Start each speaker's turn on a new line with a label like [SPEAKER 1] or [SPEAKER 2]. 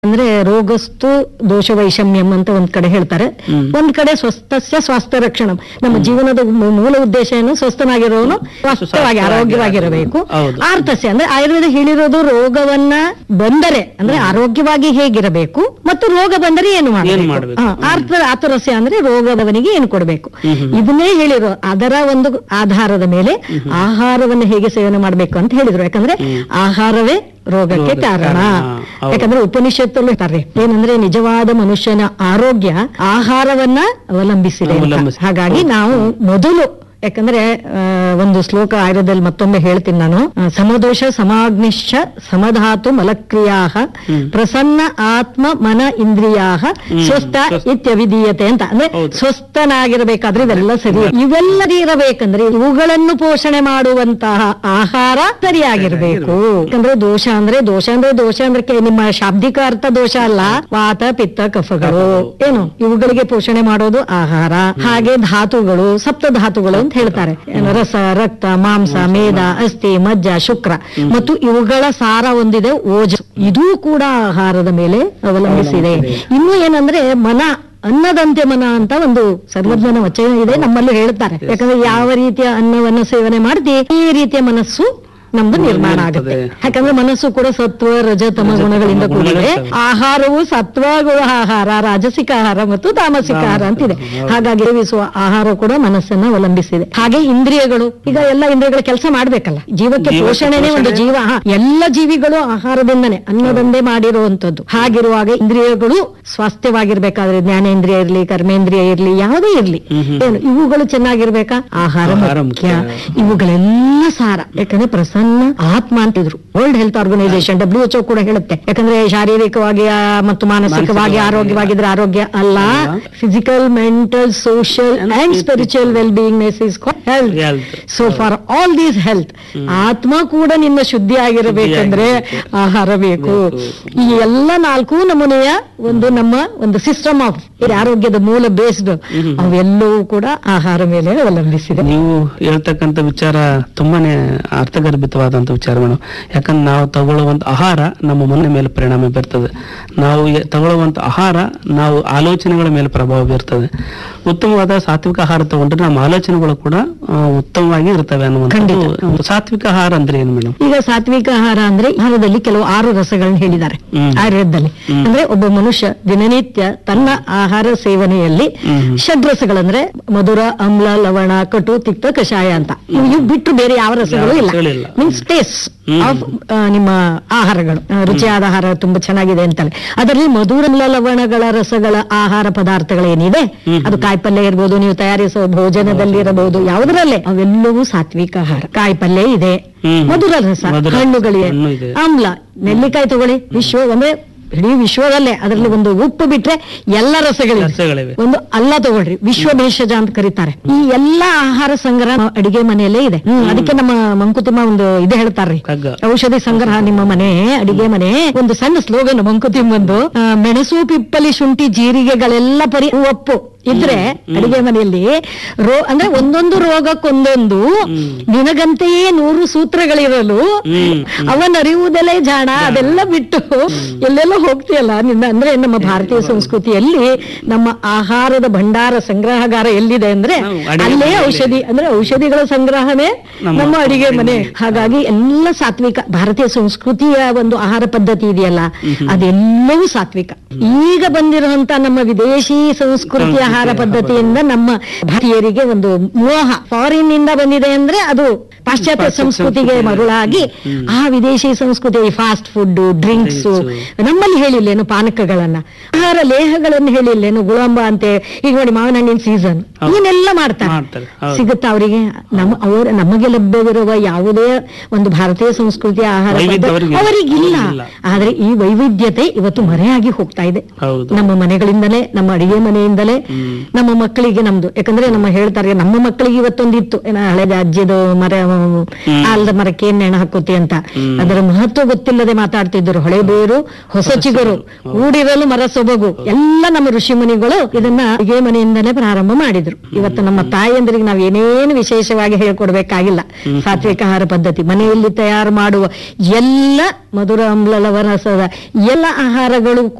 [SPEAKER 1] ಅಂದ್ರೆ ರೋಗಸ್ತು ದೋಷ ವೈಷಮ್ಯಂ ಅಂತ ಒಂದ್ ಕಡೆ ಹೇಳ್ತಾರೆ ಒಂದ್ ಕಡೆ ಸ್ವಸ್ಥಸ್ಯ ಸ್ವಾಸ್ಥ್ಯ ರಕ್ಷಣಂ ನಮ್ಮ ಜೀವನದ ಮೂ- ಮೂಲ ಉದ್ದೇಶ ಏನು ಸ್ವಸ್ಥನಾಗಿರೋನು ಸ್ವಸ್ಥವಾಗಿ ಆರೋಗ್ಯವಾಗಿರಬೇಕು
[SPEAKER 2] ಹೌದು.
[SPEAKER 1] ಆರ್ತಸ್ಯ ಅಂದ್ರೆ ಆಯುರ್ವೇದ ಹೇಳಿರೋದು ರೋಗವನ್ನ ಬಂದರೆ ಅಂದ್ರೆ ಆರೋಗ್ಯವಾಗಿ ಹೇಗಿರಬೇಕು ಮತ್ತು ರೋಗ ಬಂದರೆ ಏನು
[SPEAKER 2] ಮಾಡ್ಬೇಕು?
[SPEAKER 1] ಮಾಡಬೇಕು ಆರ್ಥ ಆತುರಸ್ಯ ಅಂದ್ರೆ ರೋಗದವನಿಗೆ ಏನು ಕೊಡಬೇಕು ಇದನ್ನೇ ಹೇಳಿರೋ ಅದರ ಒಂದು ಆಧಾರದ ಮೇಲೆ ಆಹಾರವನ್ನು ಹೇಗೆ ಸೇವನೆ ಮಾಡಬೇಕು ಅಂತ ಹೇಳಿದ್ರು ಯಾಕಂದ್ರೆ ಆಹಾರವೇ ರೋಗಕ್ಕೆ
[SPEAKER 2] ರೋಗಕ್ಕೆ
[SPEAKER 1] ಕಾರಣ
[SPEAKER 2] ಕಾರಣ. ಹೌದು.
[SPEAKER 1] ಯಾಕಂದ್ರೆ ಉಪನಿಷತ್ತಲ್ಲೂ ಹೇಳ್ತಾರೆ ಏನಂದ್ರೆ ನಿಜವಾದ ಮನುಷ್ಯನ ಆರೋಗ್ಯ ಆಹಾರವನ್ನ ಅವಲಂಬಿಸಿದೆ ಅಂತ.
[SPEAKER 2] ಅವಲಂಬಿಸಿ-
[SPEAKER 1] ಹಾಗಾಗಿ ನಾವು ಮೊದಲು ಯಾಕಂದ್ರೆ ಆ, ಒಂದು ಶ್ಲೋಕ ಆಯುರ್ವೇದದಲ್ಲಿ ಮತ್ತೊಮ್ಮೆ ಹೇಳ್ತೀನಿ ನಾನು ಆ, ಸಮದೋಷ ಸಮಾಗ್ನಿಶ್ಚ ಸಮಧಾತು ಮಲಕ್ರಿಯಾ ಪ್ರಸನ್ನ ಆತ್ಮ ಮನ ಇಂದ್ರಿಯಾ ಸ್ವಸ್ಥ ಇತ್ಯವಿಧೀಯತೆ ಅಂತ ಅಂದ್ರೆ
[SPEAKER 2] ಹೌದು.
[SPEAKER 1] ಸ್ವಸ್ಥನಾಗಿರ್ಬೇಕಾದ್ರೆ ಇವೆಲ್ಲ ಸರಿ ಇವೆಲ್ಲ ಇರಬೇಕಂದ್ರೆ ಇವುಗಳನ್ನು ಪೋಷಣೆ ಮಾಡುವಂತಹ ಆಹಾರ ಸರಿಯಾಗಿರ್ಬೇಕು ಯಾಕಂದ್ರೆ ದೋಷ ಅಂದ್ರೆ ದೋಷ ಅಂದ್ರೆ ದೋಷ ಅಂದ್ರೆ ಕೆ- ನಿಮ್ಮ ಶಾಬ್ದಿಕ ಅರ್ಥ ದೋಷ ಅಲ್ಲ ವಾತ ಪಿತ್ತ ಕಫಗಳು ಏನು ಇವುಗಳಿಗೆ ಪೋಷಣೆ ಮಾಡೋದು ಆಹಾರ ಹಾಗೆ ಧಾತುಗಳು ಸಪ್ತ ಧಾತುಗಳು ಅಂತ ಹೇಳ್ತಾರೆ ಏನು, ರಸ ರಕ್ತ ಮಾಂಸ ಮೇದ ಅಸ್ಥಿ ಮಜ್ಜ ಶುಕ್ರ ಮತ್ತು ಇವುಗಳ ಸಾರ ಒಂದಿದೆ ಓಜ ಇದೂ ಕೂಡ ಆಹಾರದ ಮೇಲೆ ಅವಲಂಬಿಸಿದೆ ಇನ್ನು ಏನಂದ್ರೆ ಮನ ಅನ್ನದಂತೆ ಮನ ಅಂತ ಒಂದು ಸರ್ವಜ್ಞನ ವಚನ ಇದೆ ನಮ್ಮಲ್ಲೂ ಹೇಳ್ತಾರೆ ಯಾಕಂದ್ರೆ ಯಾವ ರೀತಿಯ ಅನ್ನವನ್ನು ಸೇವನೆ ಮಾಡ್ತಿ ಈ ರೀತಿಯ ಮನಸ್ಸು ನಮ್ದು ನಿರ್ಮಾಣ ಆಗುತ್ತೆ ಯಾಕಂದ್ರೆ ಮನಸ್ಸು ಕೂಡ ಸತ್ವ ರಜ ತಮ ಗುಣಗಳಿಂದ ಕೂಡಿದೆ ಆಹಾರವು ಸತ್ವಗುಣ ಆಹಾರ ರಾಜಸಿಕ ಆಹಾರ ಮತ್ತು ತಾಮಸಿಕ ಆಹಾರ ಅಂತಿದೆ ಹಾಗಾಗಿ ಸೇವಿಸುವ ಆಹಾರ ಕೂಡ ಮನಸ್ಸನ್ನ ಅವಲಂಬಿಸಿದೆ ಹಾಗೆ ಇಂದ್ರಿಯಗಳು ಈಗ ಎಲ್ಲ ಇಂದ್ರಿಯಗಳ ಕೆಲಸ ಮಾಡ್ಬೇಕಲ್ಲ ಜೀವಕ್ಕೆ
[SPEAKER 2] ಜೀವಕ್ಕೆ
[SPEAKER 1] ಪೋಷಣೆನೇ ಒಂದು ಜೀವ ಹಾ, ಎಲ್ಲ ಜೀವಿಗಳು ಆಹಾರದಿಂದನೇ ಅನ್ನದಂದೇ ಮಾಡಿರುವಂತದ್ದು ಹಾಗಿರುವಾಗ ಇಂದ್ರಿಯಗಳು ಸ್ವಾಸ್ಥ್ಯವಾಗಿರ್ಬೇಕಾದ್ರೆ ಜ್ಞಾನೇಂದ್ರಿಯ ಇರ್ಲಿ ಕರ್ಮೇಂದ್ರಿಯ ಇರ್ಲಿ ಯಾವುದೇ ಇರ್ಲಿ ಏನು ಇವುಗಳು ಚೆನ್ನಾಗಿರ್ಬೇಕಾ ಆಹಾರ
[SPEAKER 2] ಆಹಾರ
[SPEAKER 1] ಮುಖ್ಯ
[SPEAKER 2] ಮುಖ್ಯ.
[SPEAKER 1] ಇವುಗಳೆಲ್ಲ ಸಾರ ಯಾಕಂದ್ರೆ ಪ್ರಸನ್ನ ಆತ್ಮ ಅಂತಿದ್ರು World Health Organisation W H ಕೂಡ ಹೇಳುತ್ತೆ ಯಾಕಂದ್ರೆ ಶಾರೀರಿಕವಾಗಿ ಆ, ಮತ್ತು ಮಾನಸಿಕವಾಗಿ
[SPEAKER 2] ಮಾನಸಿಕವಾಗಿ
[SPEAKER 1] ಆರೋಗ್ಯವಾಗಿದ್ರೆ ಆರೋಗ್ಯ ಅಲ್ಲ physical mental social and spiritual well beingness is health
[SPEAKER 2] Health.
[SPEAKER 1] So for all these health ಆತ್ಮ ಕೂಡ ನಿನ್ನ ಶುದ್ಧಿ ಆಗಿರಬೇಕಂದ್ರೆ ಆಹಾರ ಬೇಕು ಈ ಎಲ್ಲ ನಾಲ್ಕು ನಮೂನೆಯ ಒಂದು ನಮ್ಮ ಒಂದು ಸಿಸ್ಟಮ್ ಆಫ್ ಆರೋಗ್ಯದ ಮೂಲ ಬೇಸ್ಡ್ ಅವೆಲ್ಲವೂ ಕೂಡ ಆಹಾರ ಮೇಲೆ ಅವಲಂಬಿಸಿದೆ
[SPEAKER 2] ನೀವು ಹೇಳ್ತಕ್ಕಂಥ ವಿಚಾರ ತುಂಬಾನೇ ಅರ್ಥಗರ್ಭಿತವಾದಂತ ವಿಚಾರ ಮೇಡಮ್ ಯಾಕಂದ್ರೆ ನಾವು ತಗೊಳ್ಳುವಂತ ಆಹಾರ ನಮ್ಮ ಮನ ಮೇಲೆ ಪರಿಣಾಮ ಬೀರ್ತದೆ ನಾವು ಎ- ತಗೊಳ್ಳುವಂತ ಆಹಾರ ನಾವು ಆಲೋಚನೆಗಳ ಮೇಲೆ ಪ್ರಭಾವ ಬೀರ್ತದೆ ಉತ್ತಮವಾದ ಸಾತ್ವಿಕ ಆಹಾರ ತಗೊಂಡ್ರೆ ನಮ್ಮ ಆಲೋಚನೆಗಳು ಕೂಡ ಆ, ಉತ್ತಮವಾಗಿ ಇರ್ತವೆ ಅನ್ನುವಂಥದ್ದು ಸಾತ್ವಿಕ ಆಹಾರ ಅಂದ್ರೆ ಏನು ಮೇಡಮ್
[SPEAKER 1] ಈಗ ಸಾತ್ವಿಕ ಆಹಾರ ಅಂದ್ರೆ ಆಹಾರದಲ್ಲಿ ಕೆಲವು ಆರು ರಸಗಳನ್ನ ಹೇಳಿದ್ದಾರೆ
[SPEAKER 2] ಹ್ಮ್.
[SPEAKER 1] ಆಯುರ್ವೇದದಲ್ಲಿ ಅಂದ್ರೆ ಒಬ್ಬ ಮನುಷ್ಯ ದಿನನಿತ್ಯ ತನ್ನ ಆಹಾರ ಸೇವನೆಯಲ್ಲಿ
[SPEAKER 2] ಹ್ಮ್.
[SPEAKER 1] ಷಡ್ರಸಗಳಂದ್ರೆ ಮಧುರ ಅಮ್ಲ ಲವಣ ಕಟು ತಿಕ್ತ ಕಷಾಯ ಅಂತ ಇವು ಇವು ಬಿಟ್ಟು ಬೇರೆ ಯಾವ ರಸಗಳು ಇಲ್ಲ
[SPEAKER 2] ರಸಗಳಿಲ್ಲ.
[SPEAKER 1] Means taste
[SPEAKER 2] hmm.
[SPEAKER 1] ಆಫ್ ನಿಮ್ಮ ಆಹಾರಗಳು ಆ, ರುಚಿಯಾದ ಆಹಾರ ತುಂಬಾ ಚೆನ್ನಾಗಿದೆ ಅಂತಲೇ ಅದರಲ್ಲಿ ಮಧುರ ಅಮ್ಲ ಲವಣಗಳ ರಸಗಳ ಆಹಾರ ಪದಾರ್ಥಗಳೇನಿದೆ ಅದು ಕಾಯಿಪಲ್ಯ ಇರ್ಬೋದು ನೀವು ತಯಾರಿಸುವ ಭೋಜನದಲ್ಲಿ ಇರಬಹುದು ಯಾವುದರಲ್ಲೇ ಅವೆಲ್ಲವೂ ಸಾತ್ವಿಕ ಆಹಾರ ಕಾಯಿಪಲ್ಯ ಇದೆ
[SPEAKER 2] ಹ್ಮ್.
[SPEAKER 1] ಮಧುರ ರಸ
[SPEAKER 2] ಮಧುರ
[SPEAKER 1] ಹಣ್ಣುಗಳಿವೆ
[SPEAKER 2] ಹಣ್ಣು ಇದೆ.
[SPEAKER 1] ಆಮ್ಲ ನೆಲ್ಲಿಕಾಯಿ ತಗೊಳ್ಳಿ ವಿಶ್ವ ಅಂದ್ರೆ ಇಡೀ ವಿಶ್ವದಲ್ಲೇ ಅದರಲ್ಲಿ ಒಂದು ಉಪ್ಪು ಬಿಟ್ರೆ ಎಲ್ಲ ರಸಗಳಿವೆ
[SPEAKER 2] ರಸಗಳಿವೆ.
[SPEAKER 1] ಒಂದು ಅಲ್ಲ ತಗೊಳ್ರಿ ವಿಶ್ವ ಭೇಷಜ ಅಂತ ಕರೀತಾರೆ ಈ ಎಲ್ಲಾ ಆಹಾರ ಸಂಗ್ರಹ ನಮ್ಮ ಅಡಿಗೆ ಮನೆಯಲ್ಲೇ ಇದೆ ಹ್ಮ್, ಅದಕ್ಕೆ ನಮ್ಮ ಮಂಕುತಿಮ್ಮ ಒಂದು ಇದು ಹೇಳ್ತಾರ್ರಿ
[SPEAKER 2] ಕಗ್ಗ.
[SPEAKER 1] ಔಷಧಿ ಸಂಗ್ರಹ ನಿಮ್ಮ ಮನೆ ಅಡಿಗೆ ಮನೆ ಒಂದು ಸಣ್ಣ ಸ್ಲೋಗನ್ ಮಂಕುತಿಮ್ಮಂದು ಆ, ಮೆಣಸು ಪಿಪ್ಪಲಿ ಶುಂಠಿ ಜೀರಿಗೆಗಳೆಲ್ಲ ಪರಿ ಒಪ್ಪು ಇದ್ರೆ ಅಡಿಗೆ ಮನೆಯಲ್ಲಿ ರೋ ಅಂದ್ರೆ ಒಂದೊಂದು ರೋಗಕ್ಕೊಂದೊಂದು ನಿನಗಂತೆಯೇ ನೂರು ಸೂತ್ರಗಳಿರಲು
[SPEAKER 2] ಹ್ಮ್.
[SPEAKER 1] ಅವನರಿಯುವುದಲೇ ಜಾಣ ಅದೆಲ್ಲ ಬಿಟ್ಟು ಎಲ್ಲೆಲ್ಲೋ ಹೋಗ್ತೀಯಲ್ಲ ನಿನ್ನ ಅಂದ್ರೆ ನಮ್ಮ ಭಾರತೀಯ ಸಂಸ್ಕೃತಿಯಲ್ಲಿ ನಮ್ಮ ಆಹಾರದ ಭಂಡಾರ ಸಂಗ್ರಹಗಾರ ಎಲ್ಲಿದೆ ಅಂದ್ರೆ
[SPEAKER 2] ನಾವು ಅಡಿಗೆ
[SPEAKER 1] ಅಲ್ಲೇ
[SPEAKER 2] ಮನೆಯಲ್ಲಿ.
[SPEAKER 1] ಔಷಧಿ ಅಂದ್ರೆ ಔಷಧಿಗಳ ಸಂಗ್ರಹವೇ
[SPEAKER 2] ನಮ್ಮ
[SPEAKER 1] ನಮ್ಮ ಅಡಿಗೆ ಮನೆ ಹಾಗಾಗಿ ಎಲ್ಲ ಸಾತ್ವಿಕ ಭಾರತೀಯ ಸಂಸ್ಕೃತಿಯ ಒಂದು ಆಹಾರ ಪದ್ಧತಿ ಇದೆಯಲ್ಲ ಅದೆಲ್ಲವೂ ಸಾತ್ವಿಕ ಈಗ ಬಂದಿರುವಂತ ನಮ್ಮ ವಿದೇಶಿ ಸಂಸ್ಕೃತಿ ಆಹಾರ ಪದ್ಧತಿಯಿಂದ ನಮ್ಮ ಭಾರತೀಯರಿಗೆ ಒಂದು ಮೋಹ ಫಾರಿನ್ ಇಂದ ಬಂದಿದೆ ಅಂದ್ರೆ ಅದು ಪಾಶ್ಚಾತ್ಯ ಸಂಸ್ಕೃತಿಗೆ ಮರುಳಾಗಿ ಆ ವಿದೇಶಿ ಸಂಸ್ಕೃತಿ ಫಾಸ್ಟ್ ಫುಡ್ ಡ್ರಿಂಕ್ಸ್ ನಮ್ಮಲ್ಲಿ ಹೇಳಿಲ್ಲೇನು ಪಾನಕಗಳನ್ನ ಆಹಾರ ಲೇಹಗಳನ್ನು ಹೇಳಿಲ್ಲೇನು ಗುಳಂಬ ಅಂತೆ ಈಗ ನೋಡಿ ಮಾವಿನ ಹಣ್ಣಿನ ಸೀಸನ್ ಇವನ್ನೆಲ್ಲ ಮಾಡ್ತಾರೆ
[SPEAKER 2] ಮಾಡ್ತಾರೆ ಹೌದು.
[SPEAKER 1] ಸಿಗುತ್ತಾ ಅವರಿಗೆ ನಮ್ಮ ಅವರ ನಮಗೆ ಲಭ್ಯವಿರುವ ಯಾವುದೇ ಒಂದು ಭಾರತೀಯ ಸಂಸ್ಕೃತಿಯ ಆಹಾರ
[SPEAKER 2] ವೈವಿಧ್ಯ
[SPEAKER 1] ಪದ್ಧತಿ
[SPEAKER 2] ಅವರಿಗೆ
[SPEAKER 1] ಅವರಿಗಿಲ್ಲ
[SPEAKER 2] ಇಲ್ಲ.
[SPEAKER 1] ಆದ್ರೆ ಈ ವೈವಿಧ್ಯತೆ ಇವತ್ತು ಮರೆಯಾಗಿ ಹೋಗ್ತಾ ಇದೆ
[SPEAKER 2] ಹೌದು
[SPEAKER 1] ನಮ್ಮ ಮನೆಗಳಿಂದಲೇ ನಮ್ಮ ಅಡಿಗೆ ಮನೆಯಿಂದಲೇ
[SPEAKER 2] ಹ್ಮ್.
[SPEAKER 1] ನಮ್ಮ ಮಕ್ಕಳಿಗೆ ನಮ್ದು ಯಾಕಂದ್ರೆ ನಮ್ಮ ಹೇಳ್ತಾರೆ ನಮ್ಮ ಮಕ್ಕಳಿಗೆ ಇವತ್ತೊಂದಿತ್ತು ಏನ ಹಳೆದ ಅಜ್ಜಿದು ಮರ ಆಲದ ಮರಕ್ಕೆ ಏನ್ ನೆಣ ಹಾಕೋತಿ ಅಂತ ಅದರ ಮಹತ್ವ ಗೊತ್ತಿಲ್ಲದೆ ಮಾತಾಡ್ತಿದ್ರು ಹಳೆ ಬೇರು ಹೊಸ ಚಿಗುರು ಕೂಡಿರಲು ಮರ ಸೊಬಗು ಎಲ್ಲ ನಮ್ಮ ಋಷಿ ಮುನಿಗಳು ಇದನ್ನ ಅಡಿಗೆ ಮನೆಯಿಂದನೇ ಪ್ರಾರಂಭ ಮಾಡಿದ್ರು ಇವತ್ತು ನಮ್ಮ ತಾಯಿಯಂದ್ರಿಗೆ ನಾವ್ ಏನೇನು ವಿಶೇಷವಾಗಿ ಹೇಳ್ಕೊಡ್ಬೇಕಾಗಿಲ್ಲ ಸಾತ್ವಿಕ ಆಹಾರ ಪದ್ಧತಿ ಮನೆಯಲ್ಲಿ ತಯಾರು ಮಾಡುವ ಎಲ್ಲ ಮಧುರ ಅಮ್ಲ ಲವರಸದ ಎಲ್ಲ ಆಹಾರಗಳು